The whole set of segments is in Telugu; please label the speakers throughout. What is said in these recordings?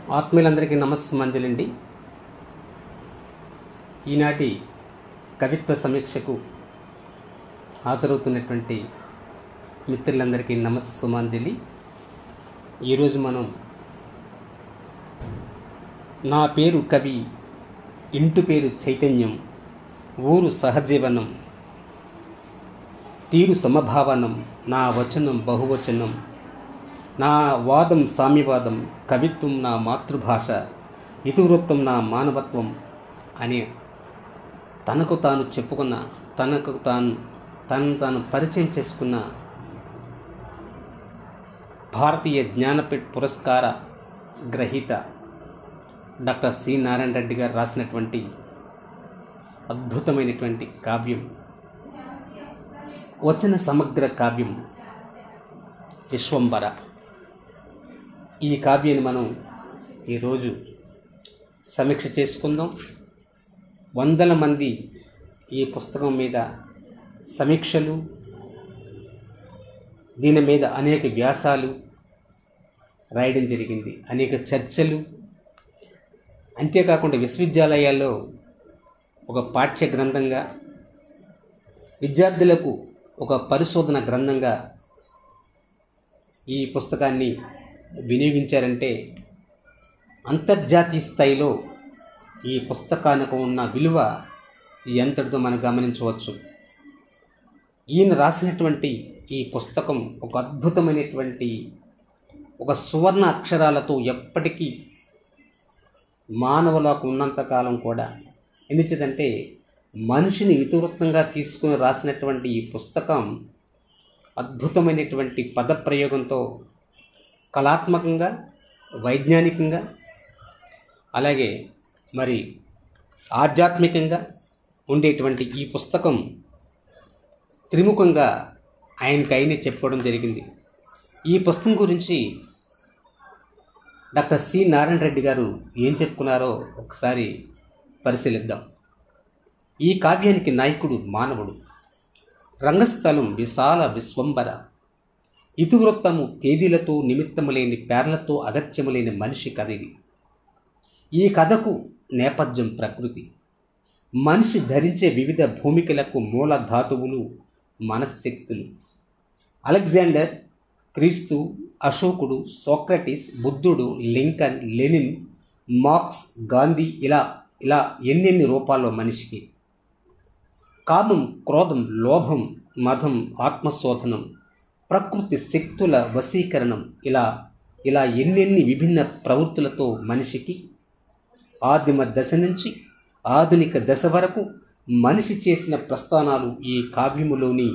Speaker 1: ఆత్మీయులందరికీ నమస్సుమంజలండి ఈనాటి కవిత్వ సమీక్షకు హాజరవుతున్నటువంటి మిత్రులందరికీ నమస్సుమాంజలి ఈరోజు మనం నా పేరు కవి ఇంటి పేరు చైతన్యం ఊరు సహజీవనం తీరు సమభావనం నా వచనం బహువచనం నా వాదం సామ్యవాదం కవిత్వం నా మాతృభాష ఇతివృత్తం నా మానవత్వం అని తనకు తాను చెప్పుకున్న తనకు తాను తను తాను పరిచయం చేసుకున్న భారతీయ జ్ఞానపీఠ్ పురస్కార గ్రహీత డాక్టర్ సి నారాయణ రెడ్డి గారు రాసినటువంటి అద్భుతమైనటువంటి కావ్యం వచన సమగ్ర కావ్యం విశ్వంబర ఈ కావ్యాన్ని మనం ఈరోజు సమీక్ష చేసుకుందాం వందల మంది ఈ పుస్తకం మీద సమీక్షలు దీని మీద అనేక వ్యాసాలు రాయడం జరిగింది అనేక చర్చలు అంతేకాకుండా విశ్వవిద్యాలయాల్లో ఒక పాఠ్య గ్రంథంగా విద్యార్థులకు ఒక పరిశోధన గ్రంథంగా ఈ పుస్తకాన్ని వినియోగించారంటే అంతర్జాతీయ స్థాయిలో ఈ పుస్తకానికి ఉన్న విలువ ఎంతటితో మనం గమనించవచ్చు ఈయన రాసినటువంటి ఈ పుస్తకం ఒక అద్భుతమైనటువంటి ఒక సువర్ణ అక్షరాలతో ఎప్పటికీ మానవులకు ఉన్నంతకాలం కూడా ఎందుచేతంటే మనిషిని ఇతివృత్తంగా తీసుకుని రాసినటువంటి ఈ పుస్తకం అద్భుతమైనటువంటి పదప్రయోగంతో కళాత్మకంగా వైజ్ఞానికంగా అలాగే మరి ఆధ్యాత్మికంగా ఉండేటువంటి ఈ పుస్తకం త్రిముఖంగా ఆయనకి ఆయనే చెప్పుకోవడం జరిగింది ఈ పుస్తకం గురించి డాక్టర్ సి నారాయణ రెడ్డి గారు ఏం చెప్పుకున్నారో ఒకసారి పరిశీలిద్దాం ఈ కావ్యానికి నాయకుడు మానవుడు రంగస్థలం విశాల విశ్వంబర ఇతివృత్తము తేదీలతో నిమిత్తము లేని పేర్లతో అగత్యము లేని మనిషి కథ ఇది ఈ కథకు నేపథ్యం ప్రకృతి మనిషి ధరించే వివిధ భూమికలకు మూల ధాతువులు మనశ్శక్తులు అలెగ్జాండర్ క్రీస్తు అశోకుడు సోక్రటిస్ బుద్ధుడు లింకన్ లెనిన్ మార్క్స్ గాంధీ ఇలా ఇలా ఎన్నెన్ని రూపాల్లో మనిషికి కామం క్రోధం లోభం మదం ఆత్మశోధనం ప్రకృతి శక్తుల వశీకరణం ఇలా ఇలా ఎన్నెన్ని విభిన్న ప్రవృత్తులతో మనిషికి ఆదిమ దశ నుంచి ఆధునిక దశ వరకు మనిషి చేసిన ప్రస్థానాలు ఈ కావ్యములోని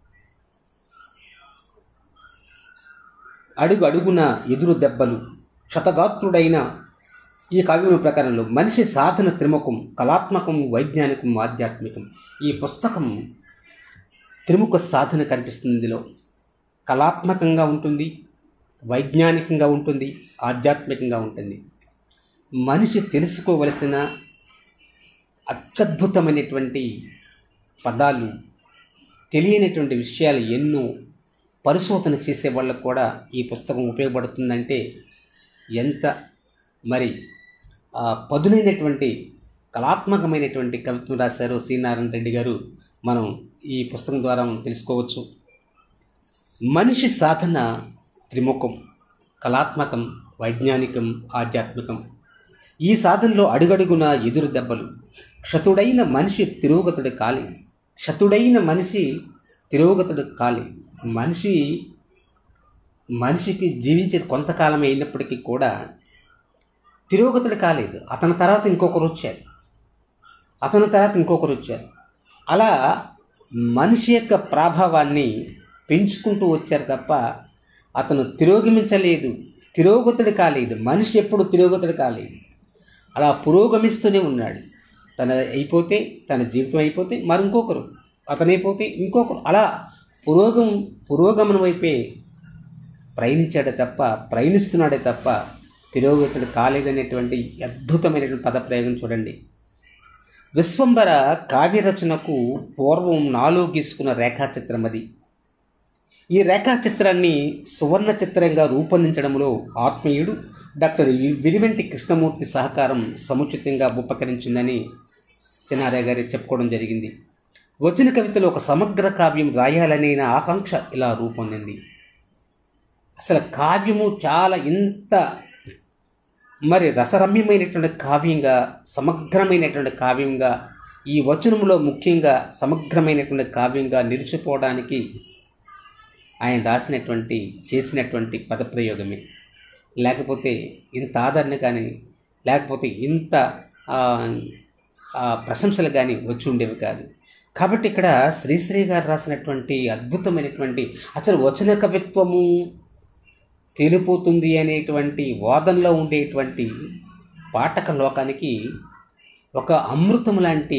Speaker 1: అడుగు అడుగున ఎదురు దెబ్బలు క్షతగాత్రుడైన ఈ కావ్యం ప్రకారంలో మనిషి సాధన త్రిముఖం కళాత్మకం వైజ్ఞానికం ఆధ్యాత్మికం ఈ పుస్తకం త్రిముఖ సాధన కనిపిస్తుంది ఇందులో కళాత్మకంగా ఉంటుంది వైజ్ఞానికంగా ఉంటుంది ఆధ్యాత్మికంగా ఉంటుంది మనిషి తెలుసుకోవలసిన అత్యద్భుతమైనటువంటి పదాలు తెలియనటువంటి విషయాలు ఎన్నో పరిశోధన చేసే వాళ్ళకు కూడా ఈ పుస్తకం ఉపయోగపడుతుందంటే ఎంత మరి పదునైనటువంటి కళాత్మకమైనటువంటి కవిత్వం రాశారు సి నారాయణ రెడ్డి గారు మనం ఈ పుస్తకం ద్వారా మనం తెలుసుకోవచ్చు మనిషి సాధన త్రిముఖం కళాత్మకం వైజ్ఞానికం ఆధ్యాత్మికం ఈ సాధనలో అడుగడుగున ఎదురు దెబ్బలు క్షతుడైన మనిషి తిరోగతుడు కాలి క్షతుడైన మనిషి తిరోగతుడు కాలి మనిషి మనిషికి జీవించే కొంతకాలం అయినప్పటికీ కూడా తిరోగతుడు కాలేదు అతని తర్వాత ఇంకొకరు వచ్చారు అతని తర్వాత ఇంకొకరు వచ్చారు అలా మనిషి యొక్క ప్రాభావాన్ని పెంచుకుంటూ వచ్చారు తప్ప అతను తిరోగమించలేదు తిరోగతుడు కాలేదు మనిషి ఎప్పుడు తిరోగతుడు కాలేదు అలా పురోగమిస్తూనే ఉన్నాడు తన అయిపోతే తన జీవితం అయిపోతే మరి ఇంకొకరు అతనైపోతే ఇంకొకరు అలా పురోగం పురోగమనం వైపే ప్రయాణించాడే తప్ప ప్రయాణిస్తున్నాడే తప్ప తిరోగతుడు కాలేదనేటువంటి అద్భుతమైనటువంటి పదప్రయోగం చూడండి విశ్వంబర కావ్యరచనకు పూర్వం నాలో గీసుకున్న రేఖాచిత్రం అది ఈ రేఖాచిత్రాన్ని సువర్ణ చిత్రంగా రూపొందించడంలో ఆత్మీయుడు డాక్టర్ వి- విరివెంటి కృష్ణమూర్తి సహకారం సముచితంగా ఉపకరించిందని సినారే గారి చెప్పుకోవడం జరిగింది వచ్చిన కవితలో ఒక సమగ్ర కావ్యం రాయాలనే నా ఆకాంక్ష ఇలా రూపొందింది అసలు కావ్యము చాలా ఇంత మరి రసరమ్యమైనటువంటి కావ్యంగా సమగ్రమైనటువంటి కావ్యంగా ఈ వచనంలో ముఖ్యంగా సమగ్రమైనటువంటి కావ్యంగా నిలిచిపోవడానికి ఆయన రాసినటువంటి చేసినటువంటి పదప్రయోగమే లేకపోతే ఇంత ఆదరణ కానీ లేకపోతే ఇంత ఆ, ఆ, ప్రశంసలు కానీ వచ్చి ఉండేవి కాదు కాబట్టి ఇక్కడ శ్రీశ్రీ గారు రాసినటువంటి అద్భుతమైనటువంటి అసలు వచన కవిత్వము తేలిపోతుంది అనేటువంటి వాదనలో ఉండేటువంటి పాఠక లోకానికి ఒక అమృతం లాంటి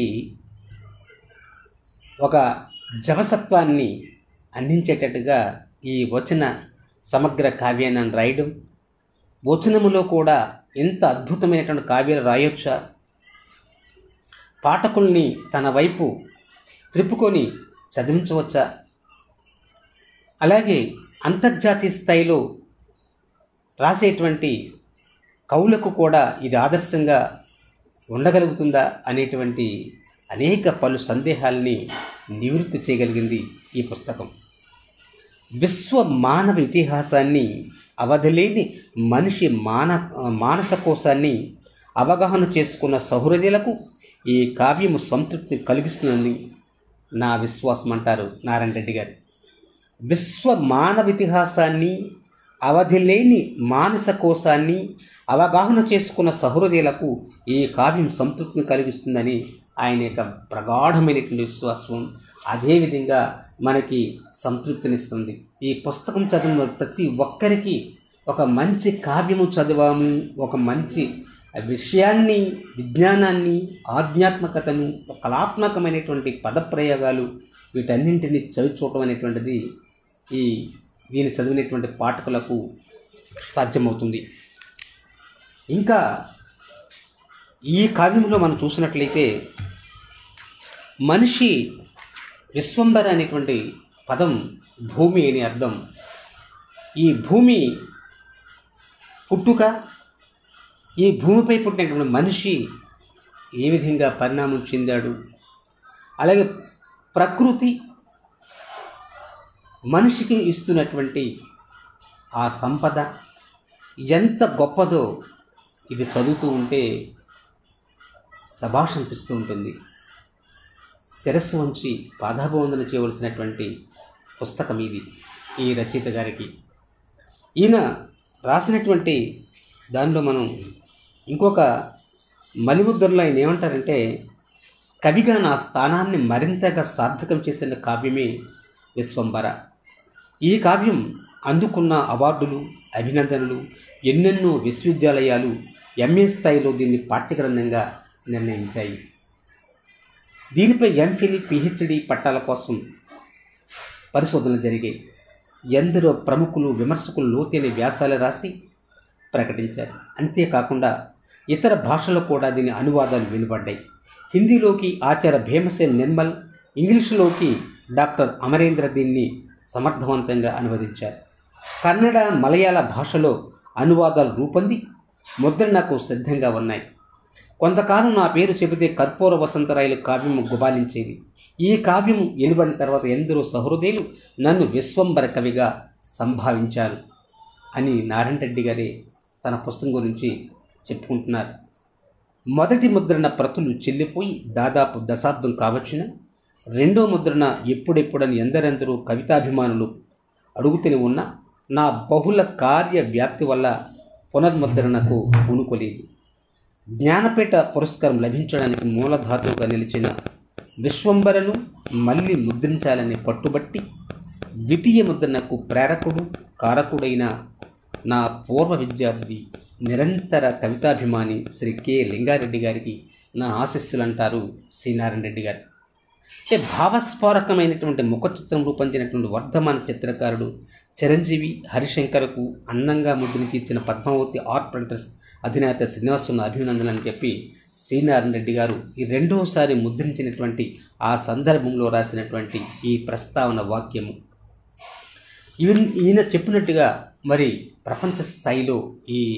Speaker 1: ఒక జవసత్వాన్ని అందించేటట్టుగా ఈ వచన సమగ్ర కావ్యాన్ని రాయడం వచనములో కూడా ఎంత అద్భుతమైనటువంటి కావ్యాలు రాయొచ్చా పాఠకుల్ని తన వైపు త్రిప్పుకొని చదివించవచ్చా అలాగే అంతర్జాతీయ స్థాయిలో రాసేటువంటి కవులకు కూడా ఇది ఆదర్శంగా ఉండగలుగుతుందా అనేటువంటి అనేక పలు సందేహాల్ని నివృత్తి చేయగలిగింది ఈ పుస్తకం విశ్వ మానవ ఇతిహాసాన్ని అవధలేని మనిషి మాన మానస కోశాన్ని అవగాహన చేసుకున్న సహృదయులకు ఈ కావ్యము సంతృప్తి కలిగిస్తుందని నా విశ్వాసం అంటారు నారాయణ రెడ్డి గారు విశ్వ మానవ ఇతిహాసాన్ని అవధి లేని మానస కోశాన్ని అవగాహన చేసుకున్న సహృదయులకు ఈ కావ్యం సంతృప్తిని కలిగిస్తుందని ఆయన యొక్క ప్రగాఢమైనటువంటి విశ్వాసం అదేవిధంగా మనకి సంతృప్తినిస్తుంది ఈ పుస్తకం చదివిన ప్రతి ఒక్కరికి ఒక మంచి కావ్యము చదివాము ఒక మంచి విషయాన్ని విజ్ఞానాన్ని ఆధ్యాత్మికతను ఒక కళాత్మకమైనటువంటి పదప్రయోగాలు వీటన్నింటినీ చవి చూడటం అనేటువంటిది ఈ దీన్ని చదివినటువంటి పాఠకులకు సాధ్యమవుతుంది ఇంకా ఈ కావ్యంలో మనం చూసినట్లయితే మనిషి విశ్వంబర అనేటువంటి పదం భూమి అని అర్థం ఈ భూమి పుట్టుక ఈ భూమిపై పుట్టినటువంటి మనిషి ఏ విధంగా పరిణామం చెందాడు అలాగే ప్రకృతి మనిషికి ఇస్తున్నటువంటి ఆ సంపద ఎంత గొప్పదో ఇది చదువుతూ ఉంటే సభాష్ అనిపిస్తూ ఉంటుంది శిరస్సు వంచి పాదాభవందన చేయవలసినటువంటి పుస్తకం ఇది ఈ రచయిత గారికి ఈయన రాసినటువంటి దానిలో మనం ఇంకొక మలిముద్రలో ఆయన ఏమంటారంటే కవిగా నా స్థానాన్ని మరింతగా సార్థకం చేసిన కావ్యమే విశ్వంబర ఈ కావ్యం అందుకున్న అవార్డులు అభినందనలు ఎన్నెన్నో విశ్వవిద్యాలయాలు ఎంఏ స్థాయిలో దీన్ని పాఠ్యగ్రంథంగా నిర్ణయించాయి దీనిపై ఎంఫిల్ పిహెచ్డి పట్టాల కోసం పరిశోధనలు జరిగాయి ఎందరో ప్రముఖులు విమర్శకులు లోతైన వ్యాసాలు రాసి ప్రకటించారు అంతేకాకుండా ఇతర భాషల్లో కూడా దీని అనువాదాలు వెలువడ్డాయి హిందీలోకి ఆచార్య భీమసేన్ నిర్మల్ ఇంగ్లీషులోకి డాక్టర్ అమరేంద్ర దీన్ని సమర్థవంతంగా అనువదించారు కన్నడ మలయాళ భాషలో అనువాదాలు రూపొంది ముద్రణకు సిద్ధంగా ఉన్నాయి కొంతకాలం నా పేరు చెబితే కర్పూర వసంతరాయలు కావ్యము గుబాలించేది ఈ కావ్యము వెలువడిన తర్వాత ఎందరో సహృదయులు నన్ను విశ్వంబర కవిగా సంభావించారు అని నారాయణ రెడ్డి గారే తన పుస్తకం గురించి చెప్పుకుంటున్నారు మొదటి ముద్రణ ప్రతులు చెల్లిపోయి దాదాపు దశాబ్దం కావచ్చున రెండో ముద్రణ ఎప్పుడెప్పుడని ఎందరెందరో కవితాభిమానులు అడుగుతూనే ఉన్న నా బహుళ కార్య వ్యాప్తి వల్ల పునర్ముద్రణకు పూనుకోలేదు జ్ఞానపీఠ పురస్కారం లభించడానికి మూలధాతువుగా నిలిచిన విశ్వంబరను మళ్ళీ ముద్రించాలని పట్టుబట్టి ద్వితీయ ముద్రణకు ప్రేరకుడు కారకుడైన నా పూర్వ విద్యార్థి నిరంతర కవితాభిమాని శ్రీ కె లింగారెడ్డి గారికి నా ఆశస్సులు అంటారు సి నారాయణ రెడ్డి గారు అంటే భావస్ఫోరకమైనటువంటి ముఖ చిత్రం రూపొందినటువంటి వర్ధమాన చిత్రకారుడు చిరంజీవి హరిశంకర్కు అందంగా ముద్రించి ఇచ్చిన పద్మావతి ఆర్ట్ ప్రింటర్స్ అధినేత శ్రీనివాసును అభినందనలు అని చెప్పి సి నారాయణ రెడ్డి గారు ఈ రెండవసారి ముద్రించినటువంటి ఆ సందర్భంలో రాసినటువంటి ఈ ప్రస్తావన వాక్యము ఈయన ఈయన చెప్పినట్టుగా మరి ప్రపంచ స్థాయిలో ఈ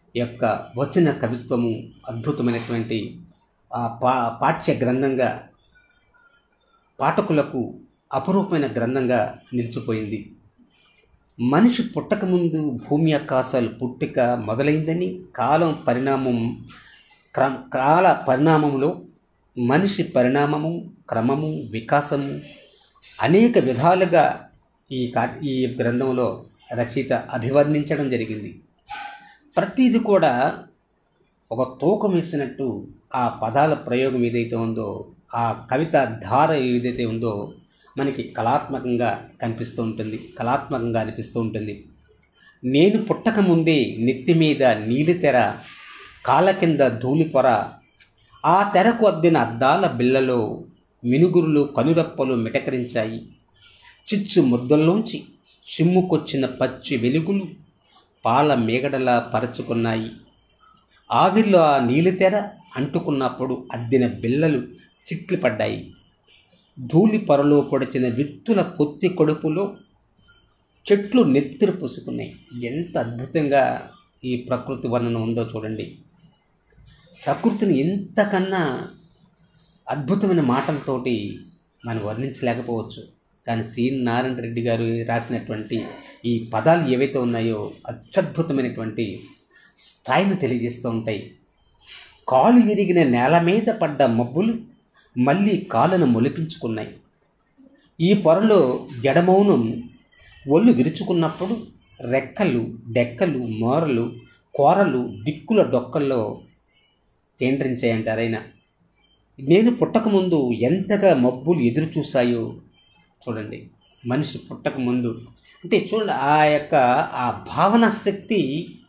Speaker 1: యొక్క వచన కవిత్వము అద్భుతమైనటువంటి ఆ పా పాఠ్య గ్రంథంగా పాఠకులకు అపరూపమైన గ్రంథంగా నిలిచిపోయింది మనిషి పుట్టకముందు భూమి ఆకాశాలు పుట్టుక మొదలైందని కాలం పరిణామం క్రమ కాల పరిణామంలో మనిషి పరిణామము క్రమము వికాసము అనేక విధాలుగా ఈ కా ఈ గ్రంథంలో రచయిత అభివర్ణించడం జరిగింది ప్రతిది కూడా ఒక తూకం వేసినట్టు ఆ పదాల ప్రయోగం ఏదైతే ఉందో ఆ కవిత ధార ఏదైతే ఉందో మనకి కళాత్మకంగా కనిపిస్తూ ఉంటుంది కళాత్మకంగా అనిపిస్తూ ఉంటుంది నేను పుట్టక ముందే నెత్తి మీద నీలి తెర కాళ్ళ కింద ధూళిపొర ఆ తెరకు అద్దిన అద్దాల బిళ్ళలో మినుగురులు కనురెప్పలు మిటకరించాయి చిచ్చు ముద్దల్లోంచి చిమ్ముకొచ్చిన పచ్చి వెలుగులు పాల మేగడలా పరచుకున్నాయి ఆవిరిలో ఆ నీలితెర అంటుకున్నప్పుడు అద్దిన బిళ్ళలు చిట్లు పడ్డాయి ధూళి పొరలో పొడిచిన విత్తుల కొత్తి కొడుపులో చెట్లు నెత్తిరి పూసుకున్నాయి ఎంత అద్భుతంగా ఈ ప్రకృతి వర్ణన ఉందో చూడండి ప్రకృతిని ఎంతకన్నా అద్భుతమైన మాటలతోటి మనం వర్ణించలేకపోవచ్చు కానీ సిఎన్ నారాయణ రెడ్డి గారు రాసినటువంటి ఈ పదాలు ఏవైతే ఉన్నాయో అత్యద్భుతమైనటువంటి స్థాయిని తెలియజేస్తూ ఉంటాయి కాలు విరిగిన నేల మీద పడ్డ మబ్బులు మళ్ళీ కాళ్ళను మొలిపించుకున్నాయి ఈ పొరలో జడమౌనం ఒళ్ళు విరుచుకున్నప్పుడు రెక్కలు డెక్కలు మోరలు కోరలు దిక్కుల డొక్కల్లో కేంద్రించాయంటారైనా నేను పుట్టకముందు ఎంతగా మబ్బులు ఎదురు చూశాయో చూడండి మనిషి పుట్టకముందు అంటే చూడండి ఆ యొక్క ఆ భావన శక్తి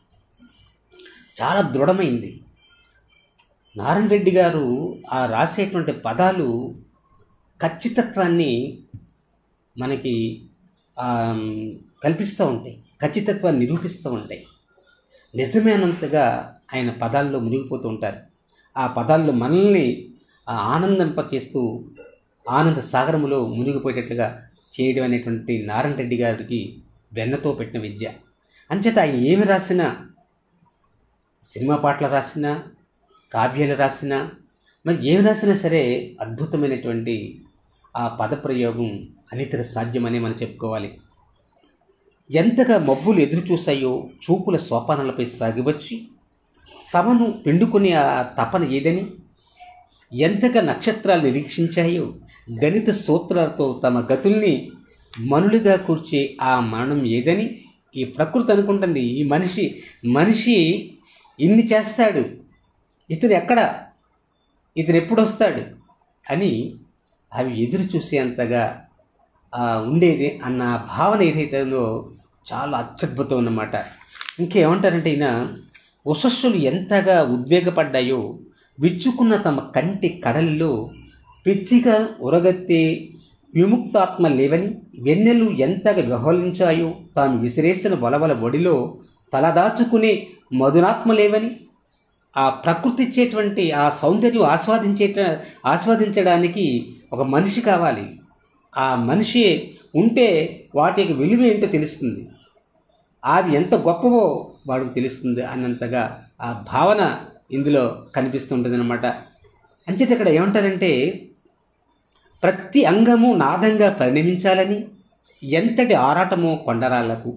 Speaker 1: చాలా దృఢమైంది నారాయణ రెడ్డి గారు ఆ రాసేటువంటి పదాలు ఖచ్చితత్వాన్ని మనకి కల్పిస్తూ ఉంటాయి ఖచ్చితత్వాన్ని నిరూపిస్తూ ఉంటాయి నిజమైనంతగా ఆయన పదాల్లో మునిగిపోతూ ఉంటారు ఆ పదాల్లో మనల్ని ఆనందింపచేస్తూ ఆనంద సాగరములో మునిగిపోయేటట్లుగా చేయడం అనేటువంటి నారాయణ రెడ్డి గారికి వెన్నతో పెట్టిన విద్య అంచేత ఆయన ఏమి రాసినా సినిమా పాటలు రాసినా కావ్యాలు రాసినా మరి ఏమి రాసినా సరే అద్భుతమైనటువంటి ఆ పదప్రయోగం అనితర సాధ్యమని మనం చెప్పుకోవాలి ఎంతగా మబ్బులు ఎదురు చూశాయో చూపుల సోపానాలపై సాగివచ్చి తమను పిండుకునే ఆ తపన ఏదని ఎంతగా నక్షత్రాలు నిరీక్షించాయో గణిత సూత్రాలతో తమ గతుల్ని మనులుగా కూర్చే ఆ మరణం ఏదని ఈ ప్రకృతి అనుకుంటుంది ఈ మనిషి మనిషి ఇన్ని చేస్తాడు ఇతను ఎక్కడ ఇతను ఎప్పుడు వస్తాడు అని అవి ఎదురు చూసేంతగా ఉండేది అన్న భావన ఏదైతే ఉందో చాలా అత్యద్భుతం అన్నమాట ఇంకేమంటారంటే ఈయన ఉషస్సులు ఎంతగా ఉద్వేగపడ్డాయో విచ్చుకున్న తమ కంటి కడలిలో పిచ్చిగా ఉరగత్తే విముక్తాత్మ లేవని వెన్నెలు ఎంతగా వ్యవహరించాయో తాము విసిరేసిన వలవల ఒడిలో తలదాచుకునే మధురాత్మ లేవని ఆ ప్రకృతి ఇచ్చేటువంటి ఆ సౌందర్యం ఆస్వాదించే ఆస్వాదించడానికి ఒక మనిషి కావాలి ఆ మనిషి ఉంటే వాటికి విలువ ఏంటో తెలుస్తుంది అవి ఎంత గొప్పవో వాడికి తెలుస్తుంది అన్నంతగా ఆ భావన ఇందులో కనిపిస్తుంటుంది అనమాట అంచేత ఇక్కడ ఏమంటారంటే ప్రతి అంగము నాదంగా పరిణమించాలని ఎంతటి ఆరాటమో కొండరాళ్లకు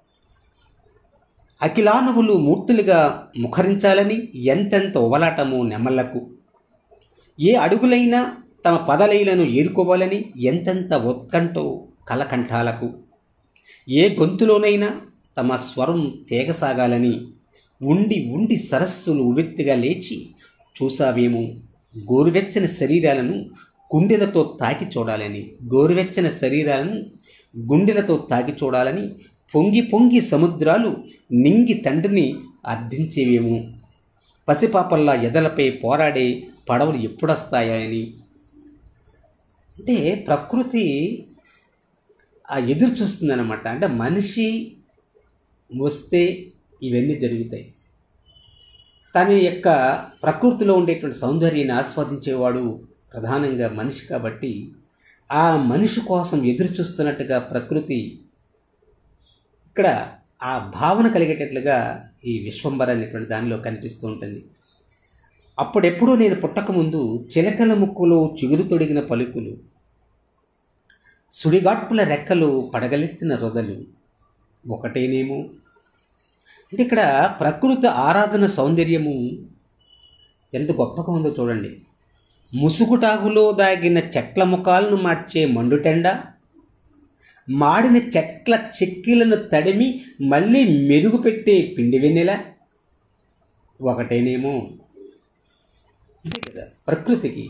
Speaker 1: అఖిలానువులు మూర్తులుగా ముఖరించాలని ఎంతెంత ఉబలాటము నెమళ్లకు ఏ అడుగులైనా తమ పదలైలను ఏరుకోవాలని ఎంతెంత ఉత్కంఠో కలకంఠాలకు ఏ గొంతులోనైనా తమ స్వరం తేగసాగాలని ఉండి ఉండి సరస్సులు ఉవెత్తిగా లేచి చూసావేమో గోరువెచ్చని శరీరాలను గుండెలతో తాకి చూడాలని గోరువెచ్చని శరీరాలను గుండెలతో తాకి చూడాలని పొంగి పొంగి సముద్రాలు నింగి తండ్రిని అర్థించేవేమో పసిపాపల్లా ఎదలపై పోరాడే పడవలు ఎప్పుడొస్తాయని అంటే ప్రకృతి ఆ ఎదురు చూస్తుందన్నమాట అంటే మనిషి వస్తే ఇవన్నీ జరుగుతాయి తన యొక్క ప్రకృతిలో ఉండేటువంటి సౌందర్యాన్ని ఆస్వాదించేవాడు ప్రధానంగా మనిషి కాబట్టి ఆ మనిషి కోసం ఎదురు చూస్తున్నట్టుగా ప్రకృతి ఇక్కడ ఆ భావన కలిగేటట్లుగా ఈ విశ్వంబర అనేటువంటి దానిలో కనిపిస్తూ ఉంటుంది అప్పుడెప్పుడూ నేను పుట్టకముందు చిలకల ముక్కులో చిగురు తొడిగిన పలుకులు సుడిగాట్పుల రెక్కలు పడగలెత్తిన రొదలు ఒకటేనేమో అంటే ఇక్కడ ప్రకృతి ఆరాధన సౌందర్యము ఎంత గొప్పగా ఉందో చూడండి ముసుగుటాకులో దాగిన చెట్ల ముఖాలను మార్చే మండుటెండ మాడిన చెట్ల చెక్కిలను తడిమి మళ్ళీ మెరుగు పెట్టే పిండి వెన్నెల ఒకటేనేమో అంతే కదా ప్రకృతికి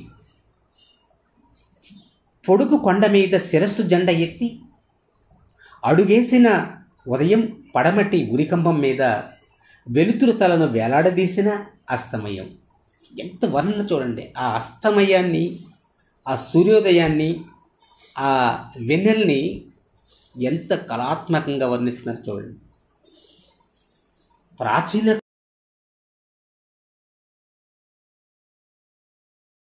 Speaker 1: పొడుపు కొండ మీద శిరస్సు జెండ ఎత్తి అడుగేసిన ఉదయం పడమటి ఉరికంబం మీద వెలుతురు తలను వేలాడదీసిన అస్తమయం ఎంత వర్ణన చూడండి ఆ అస్తమయాన్ని ఆ సూర్యోదయాన్ని ఆ వెన్నెల్ని ఎంత కళాత్మకంగా వర్ణిస్తున్నారు చూడండి ప్రాచీన